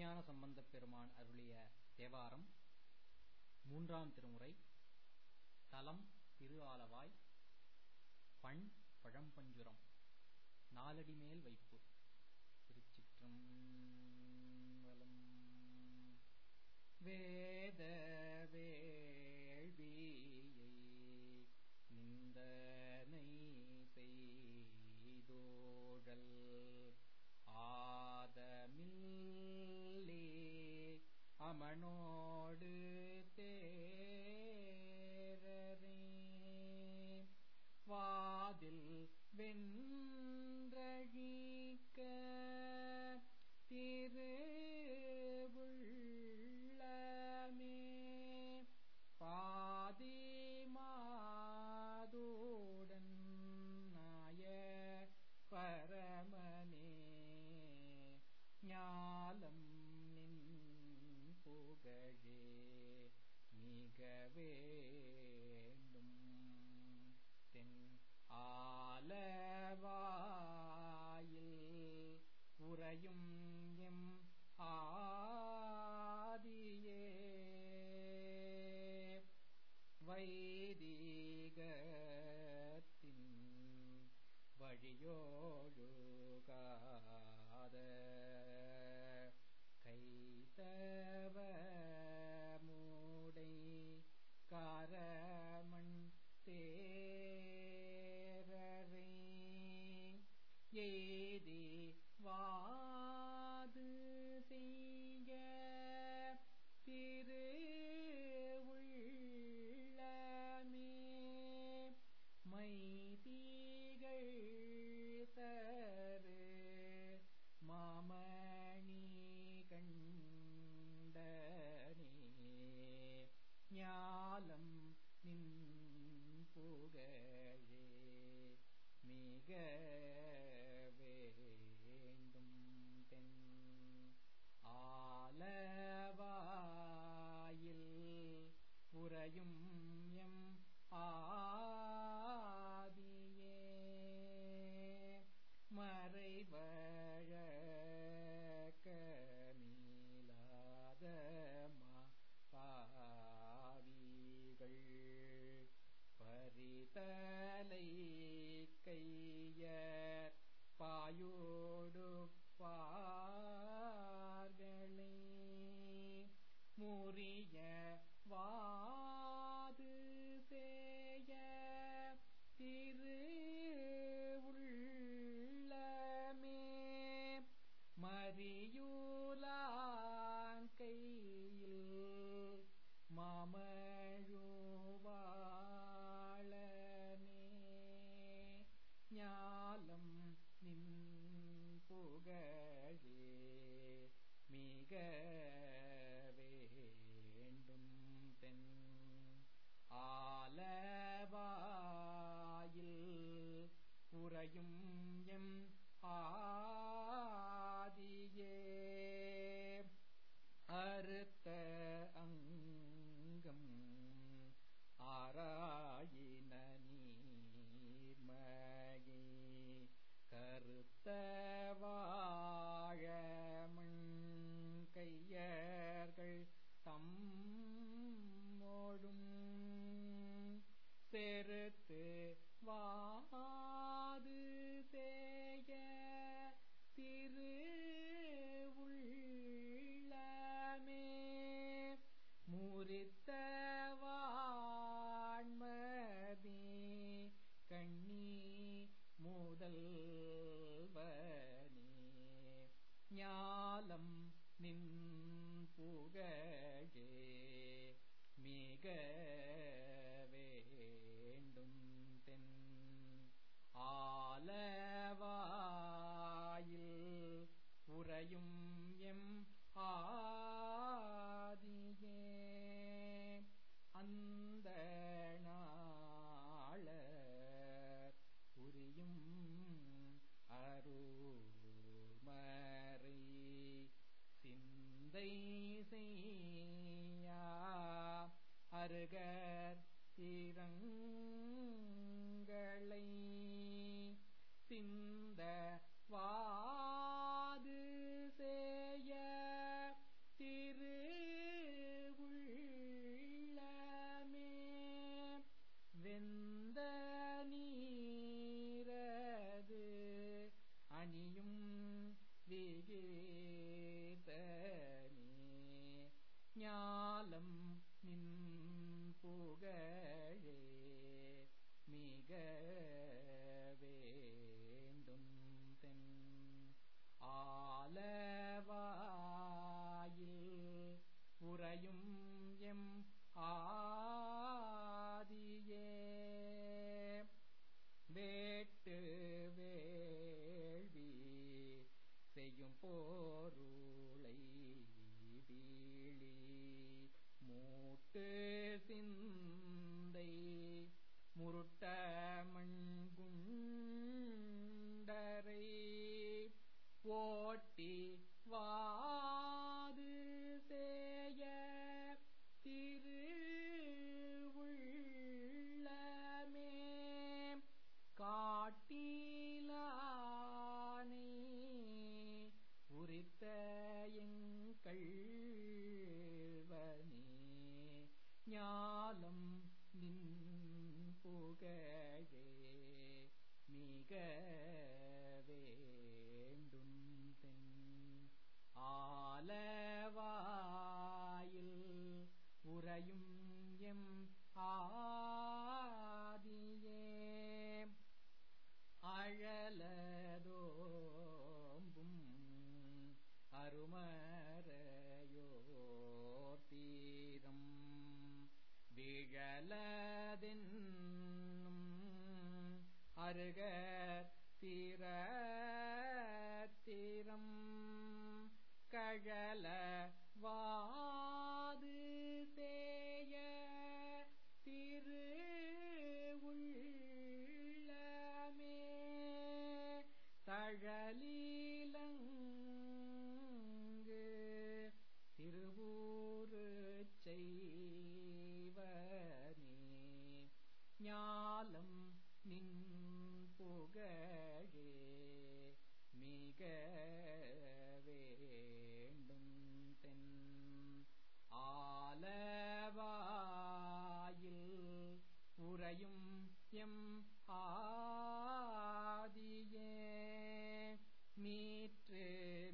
திருஞான சம்பந்தப் பெருமான் அருளிய தேவாரம் மூன்றாம் திருமுறை தலம் திரு ஆலவாய் பண் பழம்பஞ்சுரம் நாலடி மேல் வைப்பு திருச்சிற்றம்பலம் வேத வேள்வியை நிந்தனை செய்தோழல் ஆதமில்லே அமனோடு தேரரே வாதில் வென்றழிக்க திருவுள்ளமே பாதிமாதுடன் நாய பரமனே ஞாலம் நின் புகழே மிக வேண்டும் தென் ஆலவாயில் உறையும் எம் ஆதியே வைதிகத்தின் வழியோழுகாத கைதவ மூடை காரமண் தேரரை ஏதி வாது செய்ய திரு உள்ளமே மைதீகள் தரு மாமணி கண்டனே ஞாலம் நின் புகழே மிக வேண்டும் தென் ஆலவாயில் உறையும் எம் ஆதியே மறைவழக்கமிலாத பாவிகள் பரிதலை கையர் பாயோடு பார்களை முறிய வாது சேய திரு உள்ளமே மறியூலாங்கையில் மாமழுவாளனே ஞாலம் நின் புகழே மிக வேண்டும் தென் ஆலவாயில் உறையும் எம் ஆதியே அறுத்த அங்கம் ஆராயின நீர்மயே கருத்த வாழமண் கையர்கள் தம்மோடும் செருத்து வாது சேய திரு உள்ளமே முறித்த வான்மதி கண்ணி முதல்வனே ஞாலம் நின் புகழே மிக வேண்டும் தென் ஆலவாயில் உறையும் எம் ஆதியே அந்த நாள உரியும் அருமறை சிந்தை செய்யா அருகர் இரங்களை சிந்த வாது சேய முட்டு சிந்தை முருட்ட மண்குண்டரை ஓட்டி வாது சேய திருவுள்ளமே காட்டிலானே உரித்த எங்கள்வனே ஞாலம் நின் புகழே மிக வேண்டும் தென் ஆலவாயில் உறையும் எம் ஆதியே அழலதோம்பும் அருமறையோர் தீரம் விழலதென்னும் அருக திறம் கழல வாது சேய திருவுள்ளமே தழலீலங்கு திருவூரு செய்வனே ஞாலம் நின் புகழே மிக வேண்டும் தென் ஆலவாயில் உறையும் எம் ஆதியே மீற்று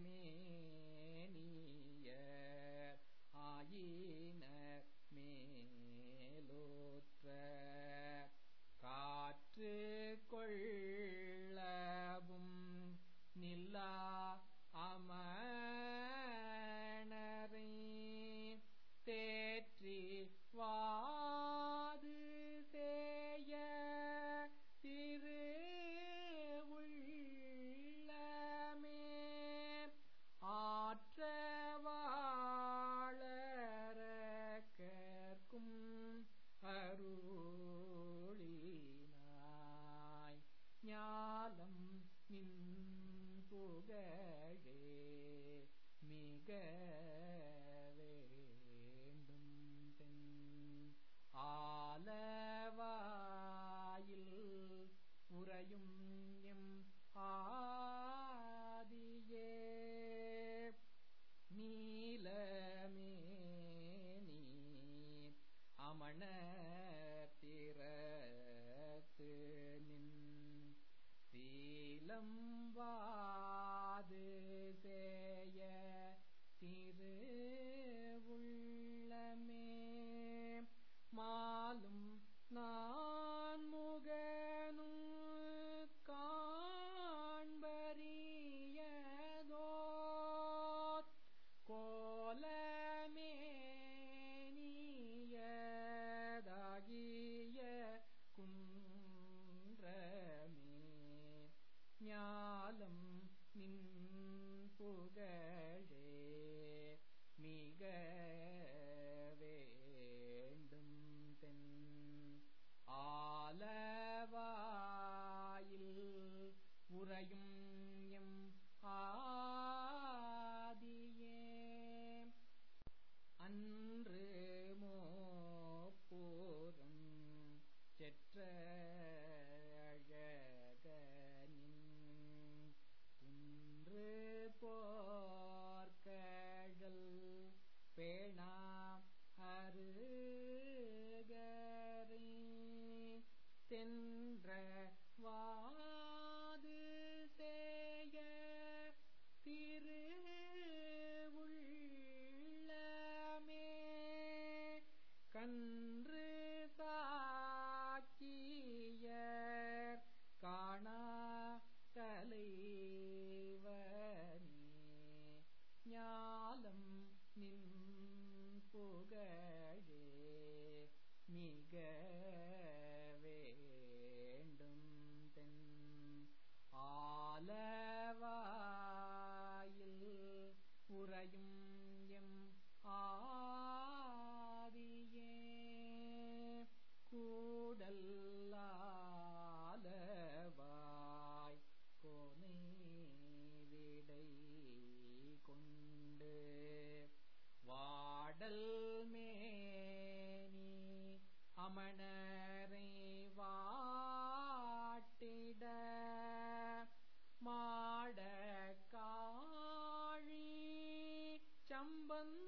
மேனிய ஆயின மேலோற்ற காற்று கொள்ளவும் நில்லா அமணரை தேற்றி வாது சேய திருவுள்ளமே ஆற்றவாளர கற்கும் அருளினாய் ஞாலம் நின் புகழே மிக வேண்டும் தென் ஆலவாயில் உறையும் எம் ஆதியே நீலமே நீ அமண திறத்து நின் சீலம் வாது சேய திருவுள்ளமே மாலும் நான் முகனும் காண்பரியதோ கோலமேனியதாகிய குன்றமே ஞாலம் நின் புகழே மிக வேண்டும் தென் ஆலவாயில் உறையும் எம் ஆதியே அன்று மோப்போரும் செற்ற அழகனின் குன்று போர்க்கழல் பேணா அருகரை தென்ற வாது சேய திருவுள்ளமே கன்று சாக்கியர் காணா தலைவனே ஞாலம் நின் புகழே மிக வேண்டும் தென் ஆலவாயில் உறையும் எம் ஆதியே சம்பந்தனே